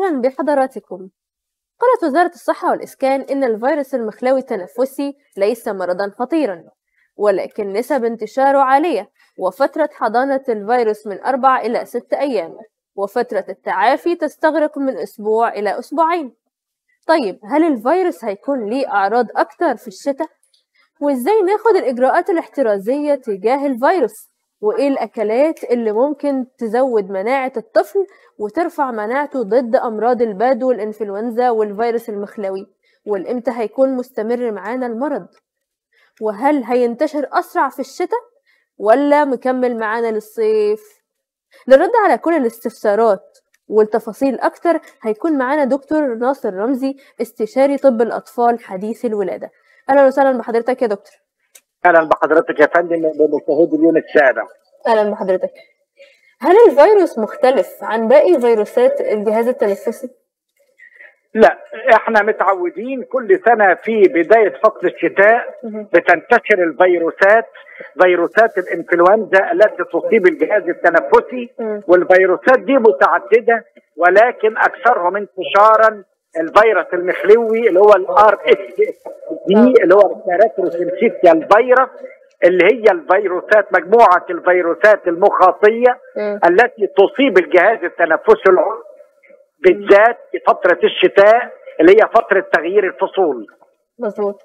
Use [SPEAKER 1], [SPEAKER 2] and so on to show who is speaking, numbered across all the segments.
[SPEAKER 1] أهلا بحضراتكم قالت وزارة الصحة والإسكان إن الفيروس المخلوي التنفسي ليس مرضا خطيرا ولكن نسب انتشاره عالية وفترة حضانة الفيروس من أربع إلى ست أيام وفترة التعافي تستغرق من أسبوع إلى أسبوعين طيب هل الفيروس هيكون ليه أعراض أكتر في الشتاء؟ وإزاي ناخد الإجراءات الاحترازية تجاه الفيروس؟ وإيه الأكلات اللي ممكن تزود مناعة الطفل وترفع مناعته ضد أمراض الباد والإنفلونزا والفيروس المخلوي؟ والإمتى هيكون مستمر معانا المرض؟ وهل هينتشر أسرع في الشتاء ولا مكمل معانا للصيف؟ للرد على كل الاستفسارات والتفاصيل أكتر هيكون معانا دكتور ناصر رمزي استشاري طب الأطفال حديث الولادة أهلا وسهلا بحضرتك يا دكتور
[SPEAKER 2] اهلا بحضرتك يا فندم بمشاهدي اليوم السابع
[SPEAKER 1] أهلا بحضرتك هل الفيروس مختلف عن باقي فيروسات الجهاز التنفسي؟
[SPEAKER 2] لا احنا متعودين كل سنه في بدايه فصل الشتاء بتنتشر الفيروسات فيروسات الانفلونزا التي تصيب الجهاز التنفسي
[SPEAKER 1] مم.
[SPEAKER 2] والفيروسات دي متعدده ولكن اكثرهم انتشارا الفيروس المخلوي اللي هو الار اس دي اللي هو الكاراتروسينسيتيا الفيروس اللي هي الفيروسات مجموعه الفيروسات المخاطيه
[SPEAKER 1] مم.
[SPEAKER 2] التي تصيب الجهاز التنفسي العلوي بالذات في فتره الشتاء اللي هي فتره تغيير الفصول
[SPEAKER 1] مظبوط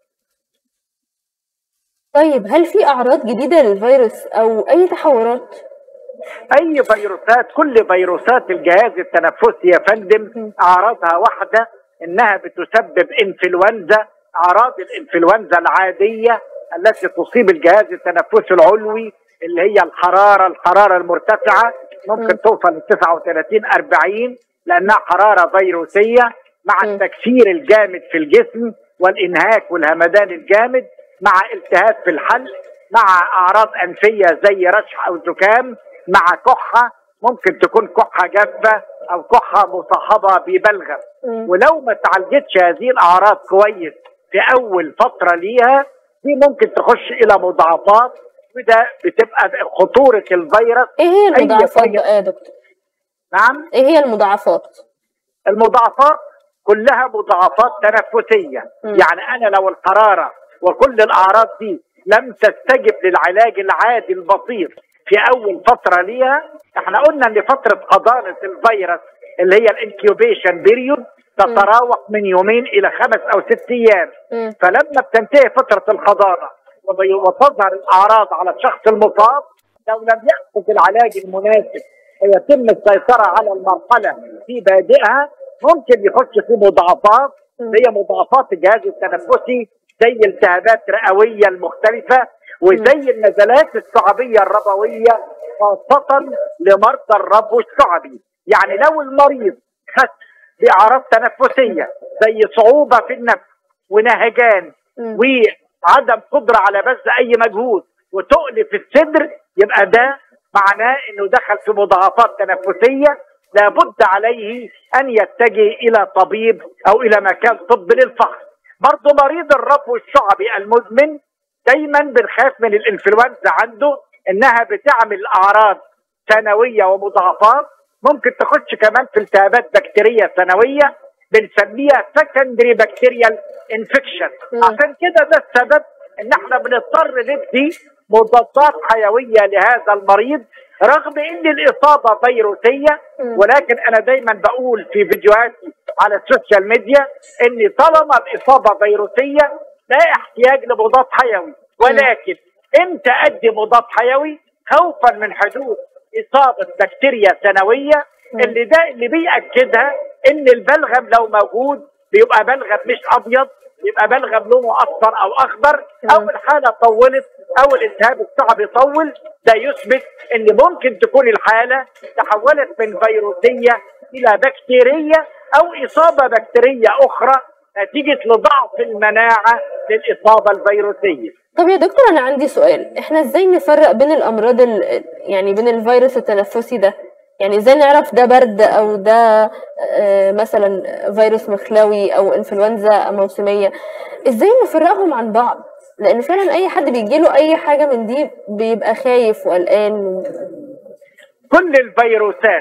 [SPEAKER 1] طيب هل في أعراض جديدة للفيروس أو أي تحورات؟
[SPEAKER 2] اي فيروسات كل فيروسات الجهاز التنفسي يا فندم اعراضها واحده انها بتسبب انفلونزا اعراض الانفلونزا العاديه التي تصيب الجهاز التنفسي العلوي اللي هي الحراره الحراره المرتفعه ممكن توصل ل 39 40 لانها حراره فيروسيه مع
[SPEAKER 1] م.
[SPEAKER 2] التكسير الجامد في الجسم والانهاك والهمدان الجامد مع التهاب في الحلق مع اعراض انفيه زي رشح او زكام مع كحه ممكن تكون كحه جافه او كحه مصاحبه ببلغم
[SPEAKER 1] مم.
[SPEAKER 2] ولو ما تعالجتش هذه الاعراض كويس في اول فتره ليها دي ممكن تخش الى مضاعفات وده بتبقى خطوره الفيروس
[SPEAKER 1] إيه هي
[SPEAKER 2] أي
[SPEAKER 1] المضاعفات
[SPEAKER 2] فيروس.
[SPEAKER 1] بقى يا دكتور؟
[SPEAKER 2] نعم
[SPEAKER 1] إيه هي المضاعفات؟
[SPEAKER 2] المضاعفات كلها مضاعفات تنفسيه
[SPEAKER 1] مم.
[SPEAKER 2] يعني انا لو الحراره وكل الاعراض دي لم تستجب للعلاج العادي البسيط في اول فتره ليها احنا قلنا ان فتره حضانه الفيروس اللي هي الانكيوبيشن بيريود تتراوح من يومين الى خمس او ست ايام
[SPEAKER 1] مم.
[SPEAKER 2] فلما بتنتهي فتره الحضانه وبي- وتظهر الاعراض على الشخص المصاب لو لم ياخذ العلاج المناسب ويتم السيطره على المرحله في بادئها ممكن يخش في مضاعفات هي مضاعفات الجهاز التنفسي زي التهابات رئويه المختلفه وزي النزلات الشعبيه الربويه خاصه لمرضى الربو الشعبي يعني لو المريض خس باعراض تنفسيه زي صعوبه في النفس ونهجان
[SPEAKER 1] مم.
[SPEAKER 2] وعدم قدره على بذل اي مجهود وتقل في الصدر يبقى ده معناه انه دخل في مضاعفات تنفسيه لابد عليه ان يتجه الى طبيب او الى مكان طب للفحص برضه مريض الربو الشعبي المزمن دايما بنخاف من الانفلونزا عنده انها بتعمل اعراض ثانويه ومضاعفات ممكن تخش كمان في التهابات بكتيريه ثانويه بنسميها سكندري بكتيريال انفكشن
[SPEAKER 1] مم.
[SPEAKER 2] عشان كده ده السبب ان احنا بنضطر ندي مضادات حيويه لهذا المريض رغم ان الاصابه فيروسيه
[SPEAKER 1] مم.
[SPEAKER 2] ولكن انا دايما بقول في فيديوهاتي على السوشيال ميديا ان طالما الاصابه فيروسيه لا احتياج لمضاد حيوي ولكن امتى ادي مضاد حيوي خوفا من حدوث اصابه بكتيريا ثانويه اللي ده اللي بياكدها ان البلغم لو موجود بيبقى بلغم مش ابيض يبقى بلغم لونه اصفر او اخضر او
[SPEAKER 1] مم.
[SPEAKER 2] الحاله طولت او الالتهاب الشعبي طول ده يثبت ان ممكن تكون الحاله تحولت من فيروسيه الى بكتيريه او اصابه بكتيريه اخرى نتيجه لضعف المناعه للاصابه الفيروسيه.
[SPEAKER 1] طب يا دكتور انا عندي سؤال احنا ازاي نفرق بين الامراض ال... يعني بين الفيروس التنفسي ده يعني ازاي نعرف ده برد او ده آه، مثلا فيروس مخلوي او انفلونزا موسميه ازاي نفرقهم عن بعض لان فعلا اي حد بيجيله اي حاجه من دي بيبقى خايف وقلقان و...
[SPEAKER 2] كل الفيروسات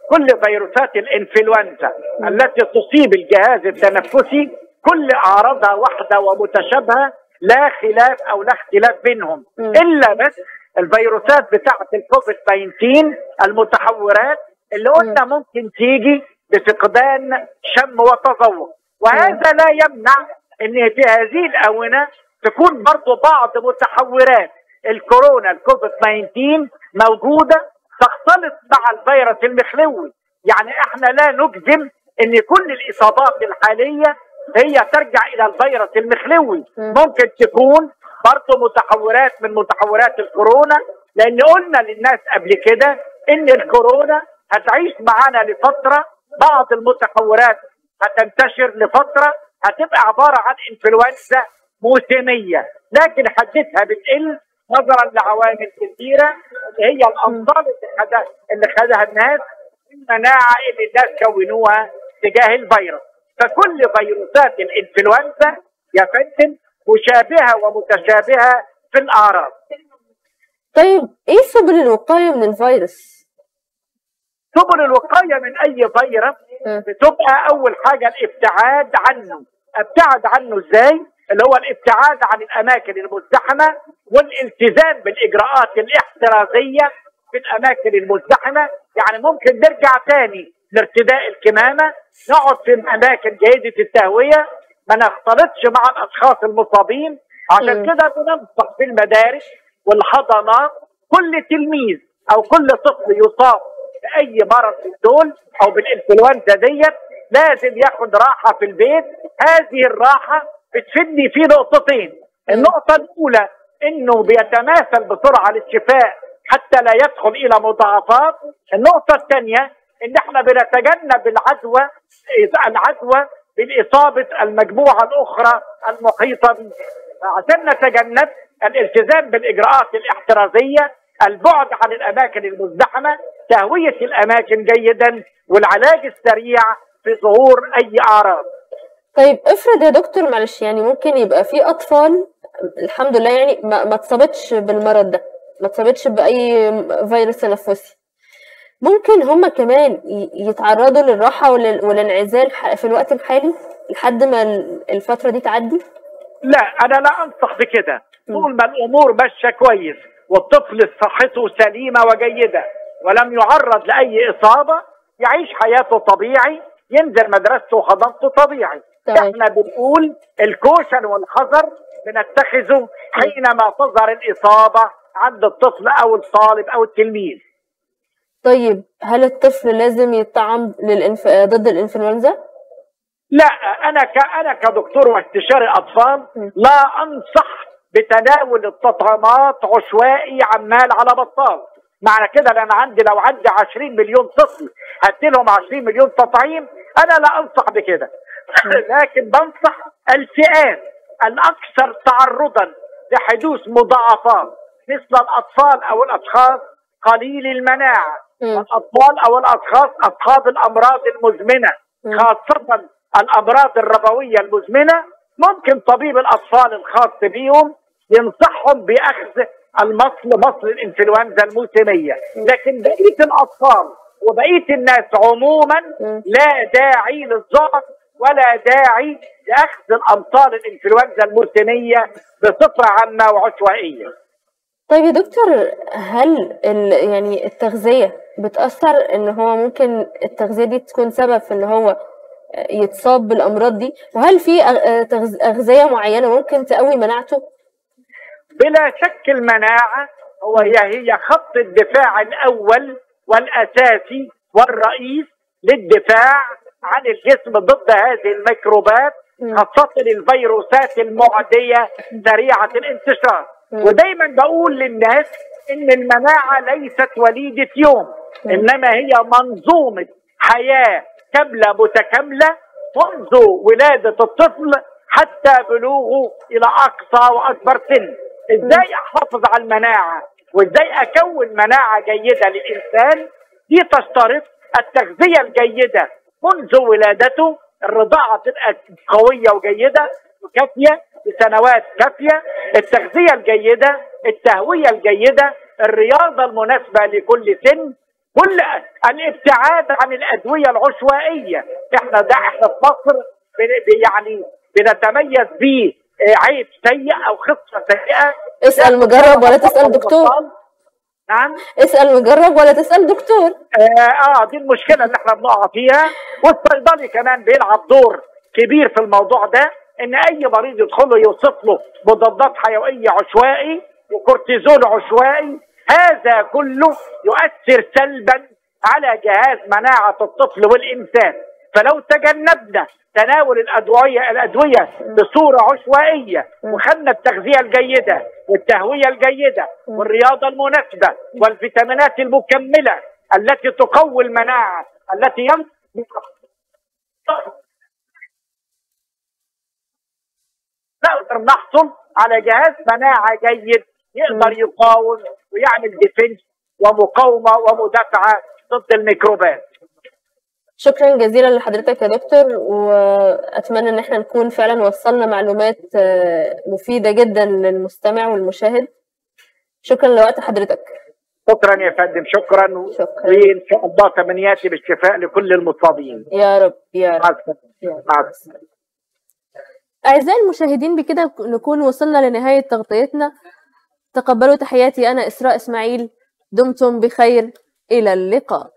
[SPEAKER 2] كل فيروسات الانفلونزا التي تصيب الجهاز التنفسي كل اعراضها واحده ومتشابهه لا خلاف او لا اختلاف بينهم
[SPEAKER 1] مم.
[SPEAKER 2] الا بس الفيروسات بتاعه الكوفيد 19 المتحورات اللي قلنا ممكن تيجي بفقدان شم وتذوق وهذا لا يمنع ان في هذه الاونه تكون برضو بعض متحورات الكورونا الكوفيد 19 موجوده تختلط مع الفيروس المخلوي يعني احنا لا نجزم ان كل الاصابات الحاليه هي ترجع الى الفيروس المخلوي
[SPEAKER 1] مم.
[SPEAKER 2] ممكن تكون برضه متحورات من متحورات الكورونا لان قلنا للناس قبل كده ان الكورونا هتعيش معانا لفتره بعض المتحورات هتنتشر لفتره هتبقى عباره عن انفلونزا موسميه لكن حدتها بتقل نظرا لعوامل كثيره اللي هي الامطار اللي خدها اللي خدها الناس المناعه اللي الناس كونوها تجاه الفيروس فكل فيروسات الانفلونزا يا فندم مشابهه ومتشابهه في الاعراض
[SPEAKER 1] طيب ايه سبل الوقاية من الفيروس؟
[SPEAKER 2] سبل الوقايه من اي فيروس
[SPEAKER 1] مم.
[SPEAKER 2] بتبقى اول حاجه الابتعاد عنه ابتعد عنه ازاي اللي هو الابتعاد عن الاماكن المزدحمه والالتزام بالاجراءات الاحترازيه في الاماكن المزدحمه يعني ممكن نرجع تاني لارتداء الكمامه نقعد في اماكن جيده التهويه ما نختلطش مع الاشخاص المصابين عشان
[SPEAKER 1] مم.
[SPEAKER 2] كده بننصح في المدارس والحضانات كل تلميذ او كل طفل يصاب باي مرض من دول او بالانفلونزا ديت لازم ياخد راحه في البيت هذه الراحه بتفيدني في نقطتين النقطه الاولى انه بيتماثل بسرعه للشفاء حتى لا يدخل الى مضاعفات النقطه الثانيه ان احنا بنتجنب العدوى العدوى بالاصابه المجموعه الاخرى المحيطه به عشان نتجنب الالتزام بالاجراءات الاحترازيه البعد عن الاماكن المزدحمه تهويه الاماكن جيدا والعلاج السريع في ظهور اي اعراض
[SPEAKER 1] طيب افرض يا دكتور معلش يعني ممكن يبقى في اطفال الحمد لله يعني ما ما اتصابتش بالمرض ده ما اتصابتش باي فيروس تنفسي ممكن هما كمان ي- يتعرضوا للراحة ولل- والانعزال ح- في الوقت الحالي لحد ما ال- الفترة دي تعدي
[SPEAKER 2] لا انا لا انصح بكده طول ما الامور ماشيه كويس والطفل صحته سليمه وجيده ولم يعرض لاي اصابه يعيش حياته طبيعي ينزل مدرسته وحضانته طبيعي
[SPEAKER 1] تمام.
[SPEAKER 2] احنا بنقول الكوشن والحذر بنتخذه حينما تظهر الاصابه عند الطفل او الطالب او التلميذ
[SPEAKER 1] طيب هل الطفل لازم يطعم للإنف... ضد الانفلونزا؟
[SPEAKER 2] لا انا ك... انا كدكتور واستشاري اطفال
[SPEAKER 1] م.
[SPEAKER 2] لا انصح بتناول التطعيمات عشوائي عمال على بطال معنى كده لان عندي لو عندي 20 مليون طفل هديلهم 20 مليون تطعيم انا لا انصح بكده لكن بنصح الفئات الاكثر تعرضا لحدوث مضاعفات مثل الاطفال او الاشخاص قليل المناعه
[SPEAKER 1] مم.
[SPEAKER 2] والاطفال او الاشخاص اصحاب الامراض المزمنه
[SPEAKER 1] مم.
[SPEAKER 2] خاصه الامراض الربويه المزمنه ممكن طبيب الاطفال الخاص بيهم ينصحهم باخذ المصل مصل الانفلونزا الموسميه لكن بقيه الاطفال وبقيه الناس عموما
[SPEAKER 1] مم.
[SPEAKER 2] لا داعي للضغط ولا داعي لاخذ الامصال الانفلونزا الموسميه بصفه عامه وعشوائيه
[SPEAKER 1] طيب يا دكتور هل ال... يعني التغذية بتأثر إن هو ممكن التغذية دي تكون سبب في إن هو يتصاب بالأمراض دي؟ وهل في أغ- تغذ- أغذية معينة ممكن تقوي مناعته؟
[SPEAKER 2] بلا شك المناعة هو هي هي خط الدفاع الأول والأساسي والرئيس للدفاع عن الجسم ضد هذه الميكروبات
[SPEAKER 1] مم.
[SPEAKER 2] خاصة الفيروسات المعدية سريعة الانتشار
[SPEAKER 1] مم.
[SPEAKER 2] ودايما بقول للناس إن المناعة ليست وليدة يوم
[SPEAKER 1] مم.
[SPEAKER 2] إنما هي منظومة حياة كاملة متكاملة منذ ولادة الطفل حتى بلوغه إلى أقصى وأكبر سن إزاي أحافظ على المناعة وإزاي أكون مناعة جيدة للإنسان دي تشترط التغذية الجيدة منذ ولادته الرضاعة تبقى قوية وجيدة وكافية لسنوات كافية التغذية الجيدة التهوية الجيدة الرياضة المناسبة لكل سن كل الابتعاد عن الادويه العشوائيه احنا ده احنا في مصر بن- يعني بنتميز ب عيب سيء او خطه سيئه
[SPEAKER 1] اسأل مجرب ولا تسأل دكتور
[SPEAKER 2] نعم
[SPEAKER 1] اسأل مجرب ولا تسأل دكتور
[SPEAKER 2] آه, اه دي المشكله اللي احنا بنقع فيها والصيدلي كمان بيلعب دور كبير في الموضوع ده ان اي مريض يدخل له يوصف له مضادات حيويه عشوائي وكورتيزون عشوائي هذا كله يؤثر سلبا على جهاز مناعه الطفل والانسان فلو تجنبنا تناول الادويه الادويه بصوره عشوائيه وخدنا التغذيه الجيده والتهويه الجيده والرياضه المناسبه والفيتامينات المكمله التي تقوي المناعه التي يم... نقدر نحصل على جهاز مناعه جيد يقدر يقاوم ويعمل ديفنس ومقاومه ومدافعه ضد الميكروبات
[SPEAKER 1] شكرا جزيلا لحضرتك يا دكتور واتمنى ان احنا نكون فعلا وصلنا معلومات آه، مفيدة جدا للمستمع والمشاهد شكرا لوقت حضرتك
[SPEAKER 2] شكرا يا فندم شكرا
[SPEAKER 1] شكرا
[SPEAKER 2] وان شاء الله تمنياتي بالشفاء لكل المصابين
[SPEAKER 1] يا رب يا
[SPEAKER 2] مع
[SPEAKER 1] رب
[SPEAKER 2] السلامه
[SPEAKER 1] يا رب.
[SPEAKER 2] مع السلامه
[SPEAKER 1] أعزائي المشاهدين بكده نكون وصلنا لنهاية تغطيتنا تقبلوا تحياتي أنا إسراء إسماعيل دمتم بخير إلى اللقاء